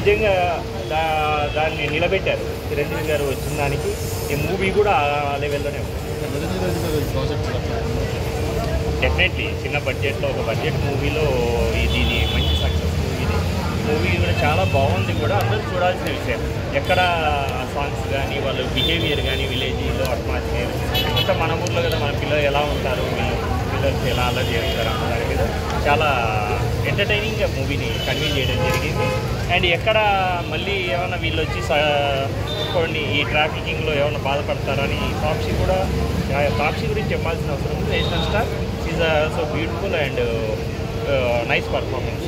నిజంగా దా దాన్ని నిలబెట్టారు చిరంజీవి గారు వచ్చిన దానికి ఈ మూవీ కూడా ఆ లెవెల్లోనే ఉంది డెఫినెట్లీ చిన్న బడ్జెట్లో ఒక బడ్జెట్ మూవీలో ఇది ఇది మంచి సక్సెస్ మూవీది మూవీ కూడా చాలా బాగుంది కూడా అందరూ చూడాల్సిన విషయం ఎక్కడ సాంగ్స్ కానీ వాళ్ళ బిహేవియర్ కానీ విలేజ్లో అట్మాస్ఫియర్ ఇంకా మన ఊర్లో కదా మన పిల్లలు ఎలా ఉంటారు వీళ్ళు పిల్లలకి ఎలా అలా చేస్తారు అన్న దాని మీద చాలా ఎంటర్టైనింగ్ మూవీని కన్వీ చేయడం జరిగింది అండ్ ఎక్కడ మళ్ళీ ఏమైనా వీళ్ళు వచ్చి స- కొన్ని ఈ ట్రాఫికింగ్లో ఏమైనా బాధపడతారని తాప్సీ కూడా తాప్సీ గురించి చెప్పాల్సిన అవసరం ఉంది national star is so beautiful and nice performance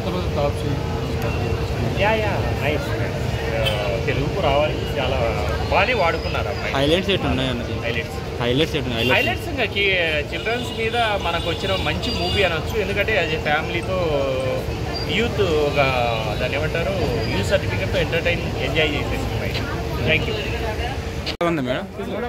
yeah yeah nice తెలుగుకు రావాలి చాలా బాగానే వాడుకున్నారు అమ్మాయి హైలైట్స్ ఎటు ఉన్నాయి అన్నది హైలైట్స్ హైలైట్స్ ఎటు ఉన్నాయి హైలైట్స్ ఇంకా చిల్డ్రన్స్ మీద మనకు వచ్చిన మంచి మూవీ అనొచ్చు ఎందుకంటే అది ఫ్యామిలీతో యూత్ ఒక దాన్ని ఏమంటారు యూత్ సర్టిఫికేట్తో ఎంటర్టైన్ ఎంజాయ్ చేసే సినిమా ఇది థ్యాంక్ యూ ఉంది మేడం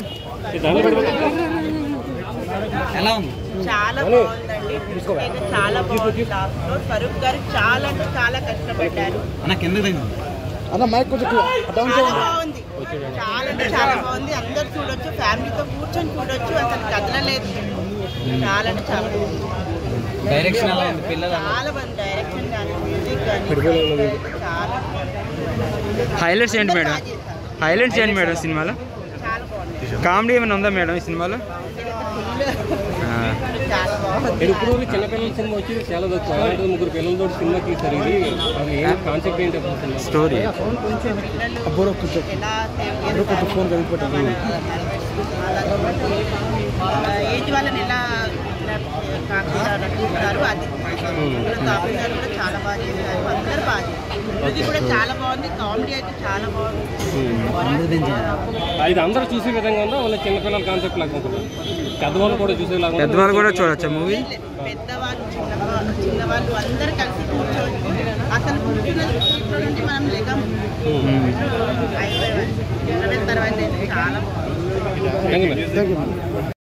ఎలా ఉంది చాలా బాగుందండి నేను చాలా బాగుంది లాస్ట్ లో స్వరూప్ గారు చాలా అంటే చాలా కష్టపడ్డారు అన్న కింద దిగు. అన్న మైక్ కొంచెం డౌన్ చాలా బాగుంది చాలా అంటే చాలా బాగుంది అందరు చూడొచ్చు ఫ్యామిలీతో కూర్చొని చూడొచ్చు అసలు కదలలేదు చాలా అంటే చాలా బాగుంది డైరెక్షన్ ఎలా ఉంది పిల్లలు చాలా బాగుంది డైరెక్షన్ కానీ మ్యూజిక్ కానీ చాలా హైలైట్స్ ఏంటి మేడం బాగా చేశారు. హైలైట్స్ ఏంటి మేడం సినిమాలో చాలా బాగుంది కామెడీ ఏమైనా ఉందా మేడం ఈ సినిమాలో ఆ, చాలా బాగుంది ఇప్పుడు చిన్నపిల్లల సినిమా వచ్చి చాలా తక్కువ అలాంటి ముగ్గురు పిల్లలతో సినిమా తీస్తారు ఇది అది ఏం కాన్సెప్ట్ ఏంటి అసలు సినిమా స్టోరీ పిల్లలు అబ్బోరో కొంచెం ఎలా సేవ్ అబ్బోరో కొంచెం చేస్తారు ఫోన్ కలిగిపోతుంది ఏజ్ వాళ్ళని ఎలా కాకుండా రక్షిస్తారు అది ఇప్పుడు కాపీ గారు కూడా చాలా బాగా చేశారు అందరు బాగా చేశారు ఇది కూడా చాలా బాగుంది కామెడీ అయితే చాలా బాగుంది ఇది అందరూ చూసే విధంగా ఉందా వాళ్ళ చిన్నపిల్లల కాన్సెప్ట్ లాగా ఉంటుందా పెద్దవాళ్ళు కూడా చూసేలాగా ఉందా? పెద్దవాళ్ళు కూడా చూడొచ్చా మూవీ పెద్దవాళ్ళు చిన్నవాళ్ళు చిన్నవాళ్ళు అందరు కలిసి కూర్చోవచ్చు అసలు పుట్టిన సీట్లో నుండి మనం లెగం అయిపోయాం తర్వాత అయితే చాలా బాగుంది థాంక్యూ మేడం. Thank you